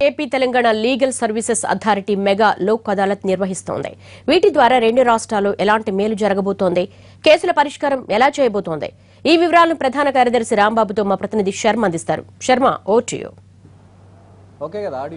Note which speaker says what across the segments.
Speaker 1: AP Telangana legal services authority mega Lok Adalat నిర్వహిస్తోంది వీటి ద్వారా రెండు రాష్ట్రాలు ఎలాంటి మేలు జరగబోతోంది కేసుల పరిష్కారం ఎలా చేయబోతోంది ఈ వివరాలను ప్రధాన కార్యదర్శి రాంబాబుతో మా ప్రతినిధి శర్మ అందిస్తారు Sharma over to you.
Speaker 2: Okay కదా ఆడియో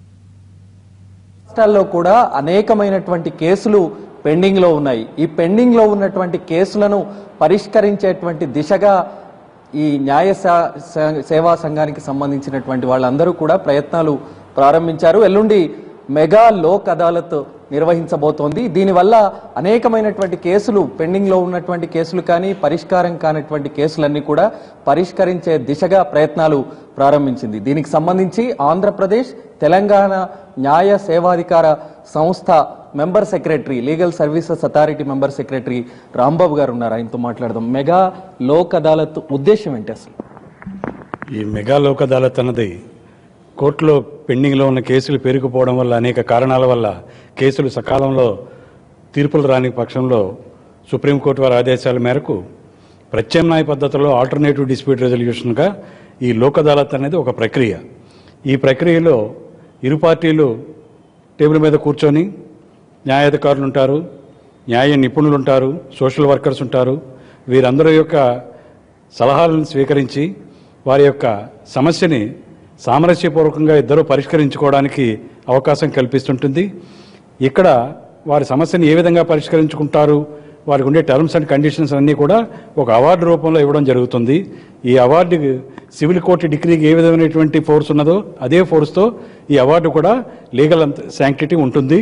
Speaker 2: రాష్ట్రాల్లో కూడా అనేకమైనటువంటి కేసులు పెండింగ్ లో ఉన్నాయి ఈ పెండింగ్ లో ఉన్నటువంటి కేసులను పరిష్కరించేటువంటి దిశగా ఈ న్యాయ సా- సా- సేవా సంఘానికి సంబంధించినటువంటి వాళ్ళందరూ కూడా ప్రయత్నాలు ప్రారంభించారు ఎల్లుండి మెగా లోక్ అదాలత్ నిర్వహించబోతోంది దీనివల్ల అనేకమైనటువంటి కేసులు పెండింగ్ లో ఉన్నటువంటి కేసులు కానీ పరిష్కారం కానటువంటి కేసులన్నీ కూడా పరిష్కరించే దిశగా ప్రయత్నాలు ప్రారంభించింది దీనికి సంబంధించి ఆంధ్రప్రదేశ్ తెలంగాణ న్యాయ సేవాధికార సంస్థ member secretary legal services authority member secretary Rambabu గారు ఉన్నారు ఆయనతో మాట్లాడదాం మెగా లోక్ అదాలత్ ఉద్దేశం ఏంటి అసలు
Speaker 3: ఈ మెగా లోక్ అదాలత్ అన్నది కోర్టులో పెండింగ్లో ఉన్న కేసులు పెరిగిపోవడం వల్ల అనేక కారణాల వల్ల కేసులు సకాలంలో తీర్పులు రాని పక్షంలో సుప్రీంకోర్టు వారి ఆదేశాల మేరకు ప్రత్యామ్నాయ పద్ధతిలో ఆల్టర్నేటివ్ డిస్ప్యూట్ రెజల్యూషన్గా ఈ లోక్ అదాలత్ అనేది ఒక ప్రక్రియ ఈ ప్రక్రియలో ఇరు పార్టీలు టేబుల్ మీద కూర్చొని న్యాయాధికారులు ఉంటారు న్యాయ నిపుణులు ఉంటారు సోషల్ వర్కర్స్ ఉంటారు వీరందరి యొక్క సలహాలను స్వీకరించి వారి యొక్క సమస్యని సామరస్యపూర్వకంగా ఇద్దరు పరిష్కరించుకోవడానికి అవకాశం కల్పిస్తుంటుంది ఇక్కడ వారి సమస్యని ఏ విధంగా పరిష్కరించుకుంటారు వారికి ఉండే టర్మ్స్ అండ్ కండిషన్స్ అన్నీ కూడా ఒక అవార్డు రూపంలో ఇవ్వడం జరుగుతుంది ఈ అవార్డు సివిల్ కోర్టు డిగ్రీకి ఏ విధమైనటువంటి ఫోర్స్ ఉన్నదో అదే ఫోర్స్తో ఈ అవార్డు కూడా లీగల్ శాంక్టిటీ ఉంటుంది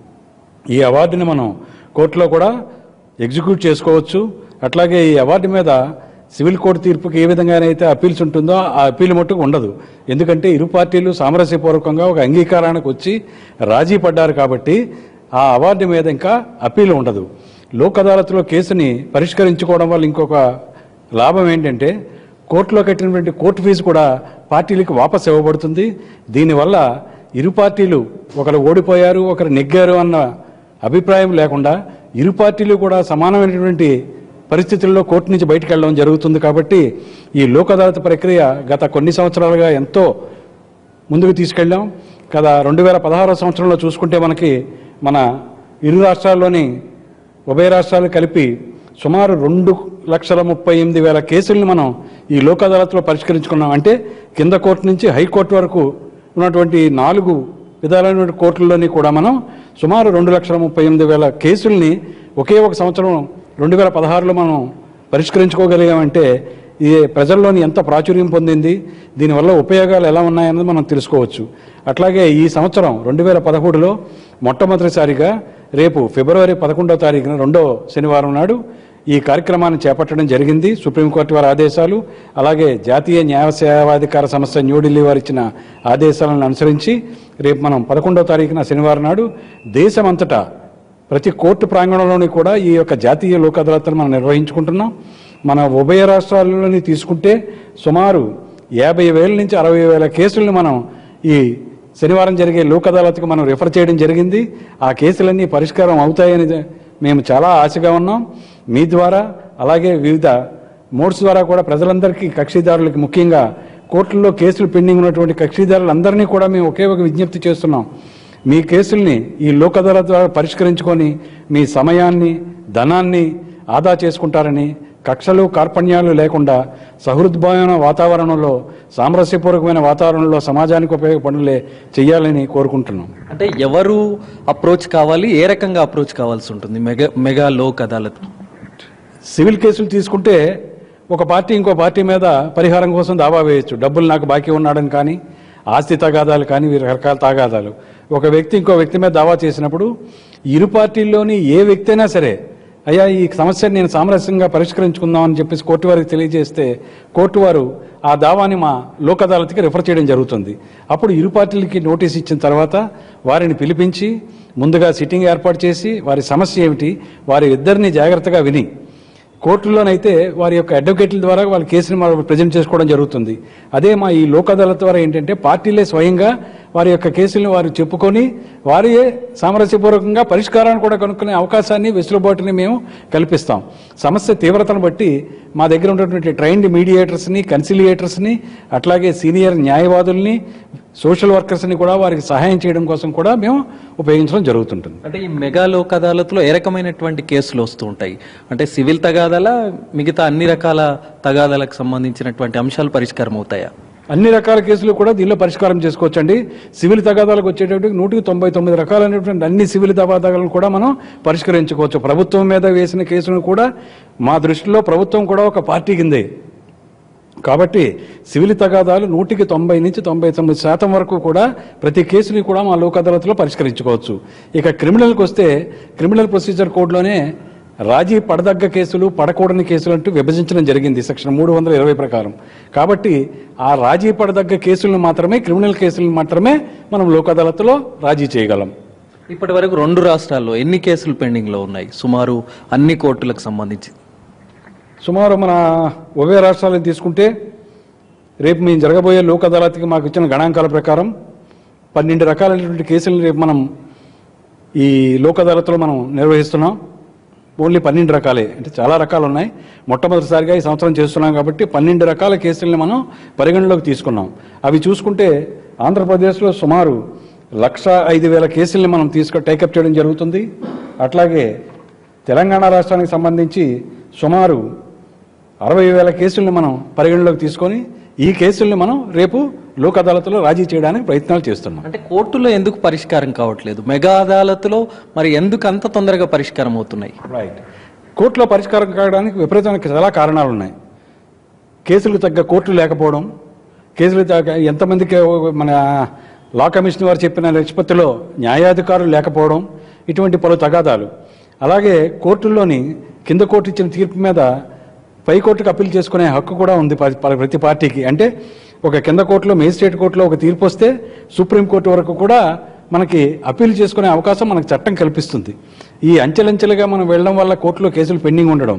Speaker 3: ఈ అవార్డుని మనం కోర్టులో కూడా ఎగ్జిక్యూట్ చేసుకోవచ్చు అట్లాగే ఈ అవార్డు మీద సివిల్ కోర్టు తీర్పుకి ఏ విధంగానైతే అప్పీల్స్ ఉంటుందో ఆ అప్పీల్ మట్టుకు ఉండదు ఎందుకంటే ఇరు పార్టీలు సామరస్యపూర్వకంగా ఒక అంగీకారానికి వచ్చి రాజీ పడ్డారు కాబట్టి ఆ అవార్డు మీద ఇంకా అప్పీల్ ఉండదు లోక్ అదాలత్లో కేసుని పరిష్కరించుకోవడం వల్ల ఇంకొక లాభం ఏంటంటే కోర్టులో కట్టినటువంటి కోర్టు ఫీజు కూడా పార్టీలకు వాపస్ ఇవ్వబడుతుంది దీనివల్ల ఇరు పార్టీలు ఒకరు ఓడిపోయారు ఒకరు నెగ్గారు అన్న అభిప్రాయం లేకుండా ఇరు పార్టీలు కూడా సమానమైనటువంటి పరిస్థితుల్లో కోర్టు నుంచి బయటకు వెళ్ళడం జరుగుతుంది కాబట్టి ఈ లోక్ అదాలత్ ప్రక్రియ గత కొన్ని సంవత్సరాలుగా ఎంతో ముందుకు తీసుకెళ్ళాం కదా రెండు వేల పదహారో సంవత్సరంలో చూసుకుంటే మనకి మన ఇరు రాష్ట్రాల్లోని ఉభయ రాష్ట్రాలు కలిపి సుమారు రెండు లక్షల ముప్పై ఎనిమిది వేల కేసుల్ని మనం ఈ లోక్ అదాలత్లో పరిష్కరించుకున్నాం అంటే కింద కోర్టు నుంచి హైకోర్టు వరకు ఉన్నటువంటి నాలుగు విధాలైన కోర్టుల్లోని కూడా మనం సుమారు రెండు లక్షల ముప్పై ఎనిమిది వేల కేసుల్ని ఒకే ఒక సంవత్సరం రెండు వేల పదహారులో మనం పరిష్కరించుకోగలిగామంటే ఇది ప్రజల్లోని ఎంత ప్రాచుర్యం పొందింది దీనివల్ల ఉపయోగాలు ఎలా ఉన్నాయన్నది మనం తెలుసుకోవచ్చు అట్లాగే ఈ సంవత్సరం రెండు వేల పదమూడులో మొట్టమొదటిసారిగా రేపు ఫిబ్రవరి పదకొండవ తారీఖున రెండో శనివారం నాడు ఈ కార్యక్రమాన్ని చేపట్టడం జరిగింది సుప్రీంకోర్టు వారి ఆదేశాలు అలాగే జాతీయ న్యాయ సేవాధికార సంస్థ న్యూఢిల్లీ వారు ఇచ్చిన ఆదేశాలను అనుసరించి రేపు మనం పదకొండవ తారీఖున శనివారం నాడు దేశమంతటా ప్రతి కోర్టు ప్రాంగణంలోని కూడా ఈ యొక్క జాతీయ లోక్ అదాలత్ను మనం నిర్వహించుకుంటున్నాం మన ఉభయ రాష్ట్రాల్లోని తీసుకుంటే సుమారు యాభై వేల నుంచి అరవై వేల కేసులను మనం ఈ శనివారం జరిగే లోక్ అదాలత్కు మనం రిఫర్ చేయడం జరిగింది ఆ కేసులన్నీ పరిష్కారం అవుతాయని మేము చాలా ఆశగా ఉన్నాం మీ ద్వారా అలాగే వివిధ మోడ్స్ ద్వారా కూడా ప్రజలందరికీ కక్షిదారులకి ముఖ్యంగా కోర్టుల్లో కేసులు పెండింగ్ ఉన్నటువంటి కక్షిదారులందరినీ కూడా మేము ఒకే ఒక విజ్ఞప్తి చేస్తున్నాం మీ కేసుల్ని ఈ లోక్ అదాలత్ ద్వారా పరిష్కరించుకొని మీ సమయాన్ని ధనాన్ని ఆదా చేసుకుంటారని కక్షలు కార్పణ్యాలు లేకుండా సహృద్భావమైన వాతావరణంలో సామరస్యపూర్వకమైన వాతావరణంలో సమాజానికి ఉపయోగపడలే చేయాలని కోరుకుంటున్నాం
Speaker 2: అంటే ఎవరు అప్రోచ్ కావాలి ఏ రకంగా అప్రోచ్ కావాల్సి ఉంటుంది mega mega Lok Adalat
Speaker 3: civil కేసులు తీసుకుంటే ఒక పార్టీ ఇంకో పార్టీ మీద పరిహారం కోసం దావా వేయొచ్చు డబ్బులు నాకు బాకీ ఉన్నాడని కానీ ఆస్తి తగాదాలు కానీ వీరి రకాల తగాదాలు ఒక వ్యక్తి ఇంకో వ్యక్తి మీద దావా చేసినప్పుడు ఇరు పార్టీల్లోని ఏ వ్యక్తి అయినా సరే అయ్యా ఈ సమస్యను నేను సామరస్యంగా పరిష్కరించుకుందామని చెప్పేసి కోర్టు వారికి తెలియజేస్తే కోర్టు వారు ఆ దావాని మా లోక్ అదాలత్కి రిఫర్ చేయడం జరుగుతుంది అప్పుడు ఇరు పార్టీలకి నోటీస్ ఇచ్చిన తర్వాత వారిని పిలిపించి ముందుగా సిట్టింగ్ ఏర్పాటు చేసి వారి సమస్య ఏమిటి వారి ఇద్దరిని జాగ్రత్తగా విని కోర్టులోనైతే వారి యొక్క అడ్వకేట్ల ద్వారా వాళ్ళ కేసుని మనం ప్రజెంట్ చేసుకోవడం జరుగుతుంది అదే మా ఈ లోక్ అదాలత్ ద్వారా ఏంటంటే పార్టీలే స్వయంగా వారి యొక్క కేసులను వారు చెప్పుకొని వారియే సామరస్యపూర్వకంగా పరిష్కారాన్ని కూడా కనుక్కునే అవకాశాన్ని వెసులుబాటుని మేము కల్పిస్తాం సమస్య తీవ్రతను బట్టి మా దగ్గర ఉన్నటువంటి ట్రైన్డ్ మీడియేటర్స్ని కన్సిలియేటర్స్ని అట్లాగే సీనియర్ న్యాయవాదుల్ని సోషల్ వర్కర్స్ని కూడా వారికి సహాయం చేయడం కోసం కూడా మేము ఉపయోగించడం జరుగుతుంటుంది
Speaker 2: అంటే ఈ మెగా లోక్ అదాలత్లో ఏ రకమైనటువంటి కేసులు వస్తూ ఉంటాయి అంటే సివిల్ తగాదాల మిగతా అన్ని రకాల తగాదాలకు సంబంధించినటువంటి అంశాలు పరిష్కారం అవుతాయా
Speaker 3: అన్ని రకాల కేసులు కూడా దీనిలో పరిష్కారం చేసుకోవచ్చండి సివిల్ తగాదాలకు వచ్చేటప్పటికి నూటికి తొంభై తొమ్మిది రకాలైనటువంటి అన్ని సివిల్ తగాదాలను కూడా మనం పరిష్కరించుకోవచ్చు ప్రభుత్వం మీద వేసిన కేసులను కూడా మా దృష్టిలో ప్రభుత్వం కూడా ఒక పార్టీ కిందే కాబట్టి సివిల్ తగాదాలు నూటికి తొంభై నుంచి తొంభై తొమ్మిది శాతం వరకు కూడా ప్రతి కేసుని కూడా మా లోక్ అదాలత్లో పరిష్కరించుకోవచ్చు ఇక క్రిమినల్కి వస్తే క్రిమినల్ ప్రొసీజర్ కోడ్లోనే రాజీ పడదగ్గ కేసులు పడకూడని కేసులు అంటూ విభజించడం జరిగింది సెక్షన్ మూడు వందల ఇరవై ప్రకారం కాబట్టి ఆ రాజీ పడదగ్గ కేసులను మాత్రమే క్రిమినల్ కేసులను మాత్రమే మనం లోక్ అదాలత్లో రాజీ చేయగలం
Speaker 2: ఇప్పటి వరకు రెండు రాష్ట్రాల్లో ఎన్ని కేసులు పెండింగ్లో ఉన్నాయి సుమారు అన్ని కోర్టులకు సంబంధించి
Speaker 3: సుమారు మన ఉభయ రాష్ట్రాలను తీసుకుంటే రేపు మేము జరగబోయే లోక్ అదాలత్కి మాకు ఇచ్చిన గణాంకాల ప్రకారం పన్నెండు రకాలైనటువంటి కేసులను రేపు మనం ఈ లోక్ అదాలత్లో మనం నిర్వహిస్తున్నాం ఓన్లీ పన్నెండు రకాలే అంటే చాలా రకాలు ఉన్నాయి మొట్టమొదటిసారిగా ఈ సంవత్సరం చేస్తున్నాం కాబట్టి పన్నెండు రకాల కేసుల్ని మనం పరిగణలోకి తీసుకున్నాం అవి చూసుకుంటే ఆంధ్రప్రదేశ్లో సుమారు లక్ష ఐదు వేల కేసుల్ని మనం తీసుకు టేకప్ చేయడం జరుగుతుంది అట్లాగే తెలంగాణ రాష్ట్రానికి సంబంధించి సుమారు అరవై వేల కేసుల్ని మనం పరిగణలోకి తీసుకొని ఈ కేసుల్ని మనం రేపు లోక్ అదాలత్లో రాజీ చేయడానికి ప్రయత్నాలు చేస్తున్నాం
Speaker 2: అంటే కోర్టులో ఎందుకు పరిష్కారం కావట్లేదు మెగా అదాలత్లో మరి ఎందుకు అంత తొందరగా పరిష్కారం అవుతున్నాయి
Speaker 3: రైట్ కోర్టులో పరిష్కారం కావడానికి విపరీతమైన చాలా కారణాలు ఉన్నాయి కేసులకు తగ్గ కోర్టులు లేకపోవడం కేసులు తగ్గ ఎంతమందికి మన లా కమిషన్ వారు చెప్పిన నిష్పత్తిలో న్యాయాధికారులు లేకపోవడం ఇటువంటి పలు తగాదాలు అలాగే కోర్టుల్లోని కింద కోర్టు ఇచ్చిన తీర్పు మీద పై కోర్టుకు అప్పీల్ చేసుకునే హక్కు కూడా ఉంది ప- ప- ప్రతి పార్టీకి అంటే ఒక కింద కోర్టులో మేజిస్ట్రేట్ కోర్టులో ఒక తీర్పు వస్తే సుప్రీంకోర్టు వరకు కూడా మనకి అప్పీల్ చేసుకునే అవకాశం మనకు చట్టం కల్పిస్తుంది ఈ అంచెలంచెలుగా మనం వెళ్ళడం వల్ల కోర్టులో కేసులు పెండింగ్ ఉండడం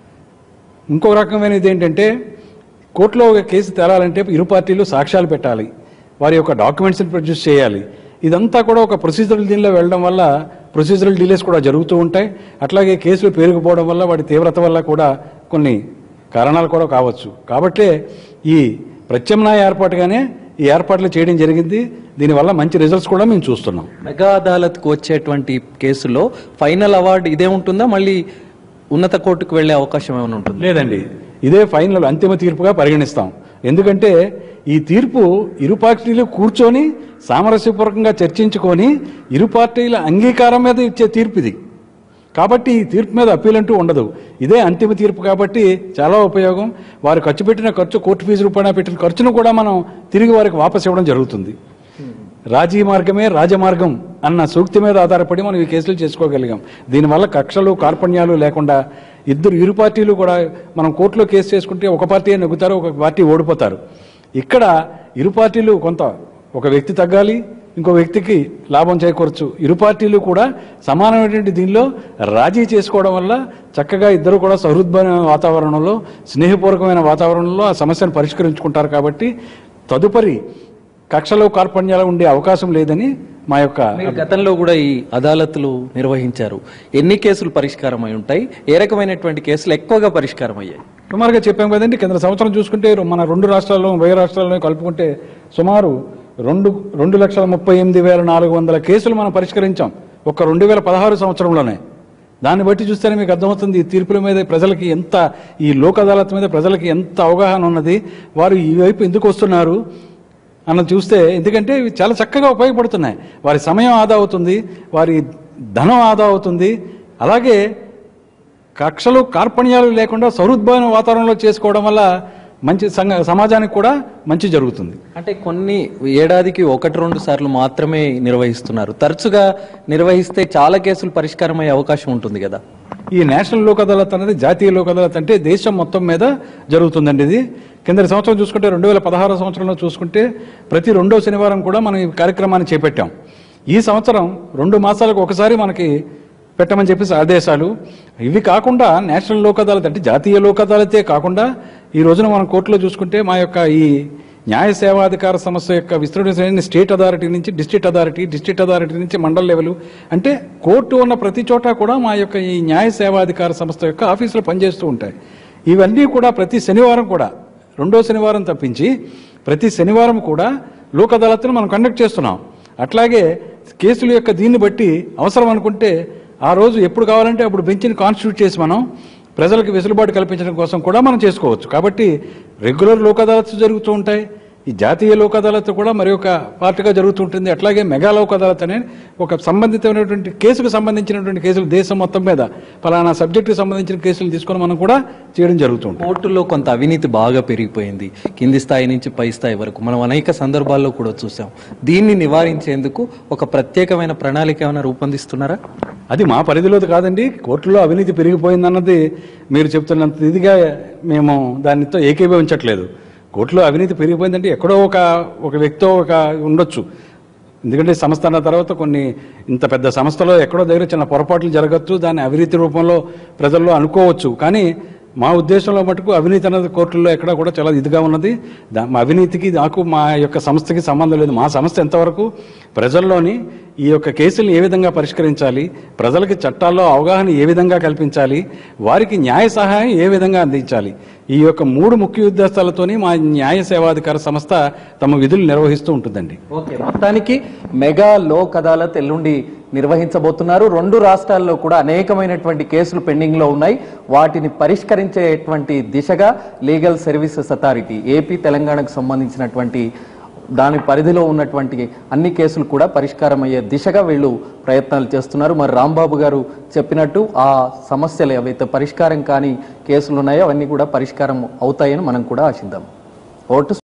Speaker 3: ఇంకో రకమైనది ఏంటంటే కోర్టులో ఒక కేసు తేలాలంటే ఇరు పార్టీలు సాక్ష్యాలు పెట్టాలి వారి యొక్క డాక్యుమెంట్స్ని ప్రొడ్యూస్ చేయాలి ఇదంతా కూడా ఒక ప్రొసీజరల్ దీనిలో వెళ్ళడం వల్ల ప్రొసీజరల్ డీలేస్ కూడా జరుగుతూ ఉంటాయి అట్లాగే కేసులు పేరుకుపోవడం వల్ల వాటి తీవ్రత వల్ల కూడా కొన్ని కారణాలు కూడా కావచ్చు కాబట్టే ఈ ప్రత్యామ్నాయ ఏర్పాటుగానే ఈ ఏర్పాట్లు చేయడం జరిగింది దీనివల్ల మంచి రిజల్ట్స్ కూడా మేము చూస్తున్నాం
Speaker 2: మెగా అదాలత్కు వచ్చేటువంటి కేసులో ఫైనల్ అవార్డు ఇదే ఉంటుందా మళ్ళీ ఉన్నత కోర్టుకు వెళ్ళే అవకాశం ఏమైనా ఉంటుంది
Speaker 3: లేదండి ఇదే ఫైనల్ అంతిమ తీర్పుగా పరిగణిస్తాం ఎందుకంటే ఈ తీర్పు ఇరు పార్టీలు కూర్చొని సామరస్యపూర్వకంగా చర్చించుకొని ఇరు పార్టీల అంగీకారం మీద ఇచ్చే తీర్పు ఇది కాబట్టి ఈ తీర్పు మీద అప్పీల్ అంటూ ఉండదు ఇదే అంతిమ తీర్పు కాబట్టి చాలా ఉపయోగం వారు ఖర్చు పెట్టిన ఖర్చు కోర్టు ఫీజు రూపాయన పెట్టిన ఖర్చును కూడా మనం తిరిగి వారికి వాపస్ ఇవ్వడం జరుగుతుంది రాజీ మార్గమే రాజమార్గం అన్న సూక్తి మీద ఆధారపడి మనం ఈ కేసులు చేసుకోగలిగాం దీనివల్ల కక్షలు కార్పణ్యాలు లేకుండా ఇద్దరు ఇరు పార్టీలు కూడా మనం కోర్టులో కేసు చేసుకుంటే ఒక పార్టీ నెగ్గుతారు ఒక పార్టీ ఓడిపోతారు ఇక్కడ ఇరు పార్టీలు కొంత ఒక వ్యక్తి తగ్గాలి ఇంకో వ్యక్తికి లాభం చేకూరచ్చు ఇరు పార్టీలు కూడా సమానమైనటువంటి దీనిలో రాజీ చేసుకోవడం వల్ల చక్కగా ఇద్దరు కూడా సహృద్భమైన వాతావరణంలో స్నేహపూర్వకమైన వాతావరణంలో ఆ సమస్యను పరిష్కరించుకుంటారు కాబట్టి తదుపరి కక్షలో కార్పణ్యాలు ఉండే అవకాశం లేదని మా యొక్క
Speaker 2: మీరు గతంలో కూడా ఈ అదాలత్లు నిర్వహించారు ఎన్ని కేసులు పరిష్కారం అయి ఉంటాయి ఏ రకమైనటువంటి కేసులు ఎక్కువగా పరిష్కారం అయ్యాయి
Speaker 3: సుమారుగా చెప్పాం కదండి కింద సంవత్సరం చూసుకుంటే మన రెండు రాష్ట్రాల్లో ఉభయ రాష్ట్రాల్లో కలుపుకుంటే సుమారు రెండు రెండు లక్షల ముప్పై ఎనిమిది వేల నాలుగు వందల కేసులు మనం పరిష్కరించాం ఒక రెండు వేల పదహారు సంవత్సరంలోనే దాన్ని బట్టి చూస్తేనే మీకు అర్థమవుతుంది ఈ తీర్పుల మీద ప్రజలకి ఎంత ఈ లోక్ అదాలత్ మీద ప్రజలకి ఎంత అవగాహన ఉన్నది వారు ఈ వైపు ఎందుకు వస్తున్నారు అన్నది చూస్తే ఎందుకంటే ఇవి చాలా చక్కగా ఉపయోగపడుతున్నాయి వారి సమయం ఆదా అవుతుంది వారి ధనం ఆదా అవుతుంది అలాగే కక్షలు కార్పణ్యాలు లేకుండా సౌహృద్భమైన వాతావరణంలో చేసుకోవడం వల్ల మంచి సంఘ సమాజానికి కూడా మంచి జరుగుతుంది
Speaker 2: అంటే కొన్ని ఏడాదికి ఒకటి రెండు సార్లు మాత్రమే నిర్వహిస్తున్నారు తరచుగా నిర్వహిస్తే చాలా కేసులు పరిష్కారం అయ్యే అవకాశం ఉంటుంది కదా
Speaker 3: ఈ నేషనల్ లోక్ అదాలత్ అనేది జాతీయ లోక్ అదాలత్ అంటే దేశం మొత్తం మీద జరుగుతుందండి ఇది కింద సంవత్సరం చూసుకుంటే రెండు వేల పదహారో సంవత్సరంలో చూసుకుంటే ప్రతి రెండో శనివారం కూడా మనం ఈ కార్యక్రమాన్ని చేపట్టాం ఈ సంవత్సరం రెండు మాసాలకు ఒకసారి మనకి పెట్టమని చెప్పేసి ఆదేశాలు ఇవి కాకుండా నేషనల్ లోక్ అదాలత్ అంటే జాతీయ లోక్ అదాలతే కాకుండా ఈ రోజున మనం కోర్టులో చూసుకుంటే మా యొక్క ఈ న్యాయ సేవాధికార సంస్థ యొక్క విస్తృత స్టేట్ అథారిటీ నుంచి డిస్ట్రిక్ట్ అథారిటీ డిస్ట్రిక్ట్ అథారిటీ నుంచి మండల్ లెవెల్ అంటే కోర్టు ఉన్న ప్రతి చోట కూడా మా యొక్క ఈ న్యాయ సేవాధికార సంస్థ యొక్క ఆఫీసులు పనిచేస్తూ ఉంటాయి ఇవన్నీ కూడా ప్రతి శనివారం కూడా రెండో శనివారం తప్పించి ప్రతి శనివారం కూడా లోక్ అదాలత్ను మనం కండక్ట్ చేస్తున్నాం అట్లాగే కేసుల యొక్క దీన్ని బట్టి అవసరం అనుకుంటే ఆ రోజు ఎప్పుడు కావాలంటే అప్పుడు బెంచ్ని కాన్స్టిట్యూట్ చేసి మనం ప్రజలకు వెసులుబాటు కల్పించడం కోసం కూడా మనం చేసుకోవచ్చు కాబట్టి రెగ్యులర్ లోక్ అదాలత్స్ జరుగుతూ ఉంటాయి ఈ జాతీయ లోక్ అదాలత్ కూడా మరి ఒక పార్ట్గా జరుగుతుంటుంది అట్లాగే మెగా లోక్ అదాలత్ అనే ఒక సంబంధితమైనటువంటి కేసుకు సంబంధించినటువంటి కేసులు దేశం మొత్తం మీద ఫలానా సబ్జెక్టుకు సంబంధించిన కేసులు తీసుకొని మనం కూడా చేయడం జరుగుతుంది
Speaker 2: కోర్టులో కొంత అవినీతి బాగా పెరిగిపోయింది కింది స్థాయి నుంచి పై స్థాయి వరకు మనం అనేక సందర్భాల్లో కూడా చూసాం దీన్ని నివారించేందుకు ఒక ప్రత్యేకమైన ప్రణాళిక ఏమైనా రూపొందిస్తున్నారా
Speaker 3: అది మా పరిధిలోది కాదండి కోర్టులో అవినీతి పెరిగిపోయిందన్నది మీరు చెప్తున్నంత ఇదిగా మేము దానితో ఏకీభవించట్లేదు కోర్టులో అవినీతి పెరిగిపోయిందంటే ఎక్కడో ఒక ఒక వ్యక్తో ఒక ఉండొచ్చు ఎందుకంటే సంస్థ అన్న తర్వాత కొన్ని ఇంత పెద్ద సంస్థలో ఎక్కడో దగ్గర చిన్న పొరపాట్లు జరగచ్చు దాన్ని అవినీతి రూపంలో ప్రజల్లో అనుకోవచ్చు కానీ మా ఉద్దేశంలో మటుకు అవినీతి అన్నది కోర్టుల్లో ఎక్కడ కూడా చాలా ఇదిగా ఉన్నది దా- మా అవినీతికి నాకు మా యొక్క సంస్థకి సంబంధం లేదు మా సంస్థ ఎంతవరకు ప్రజల్లోని ఈ యొక్క కేసుల్ని ఏ విధంగా పరిష్కరించాలి ప్రజలకి చట్టాల్లో అవగాహన ఏ విధంగా కల్పించాలి వారికి న్యాయ సహాయం ఏ విధంగా అందించాలి ఈ యొక్క మూడు ముఖ్య ఉద్దేశాలతోని మా న్యాయ సేవాధికార సంస్థ తమ విధులు నిర్వహిస్తూ ఉంటుందండి
Speaker 2: ఓకే మొత్తానికి మెగా లోక్ అదాలత్ ఎల్లుండి నిర్వహించబోతున్నారు రెండు రాష్ట్రాల్లో కూడా అనేకమైనటువంటి కేసులు పెండింగ్ లో ఉన్నాయి వాటిని పరిష్కరించేటువంటి దిశగా లీగల్ సర్వీసెస్ అథారిటీ ఏపీ తెలంగాణకు సంబంధించినటువంటి దాని పరిధిలో ఉన్నటువంటి అన్ని కేసులు కూడా పరిష్కారం అయ్యే దిశగా వీళ్ళు ప్రయత్నాలు చేస్తున్నారు మరి రాంబాబు గారు చెప్పినట్టు ఆ సమస్యలు ఏవైతే పరిష్కారం కాని కేసులు ఉన్నాయో అవన్నీ కూడా పరిష్కారం అవుతాయని మనం కూడా ఆశిద్దాం ఓటు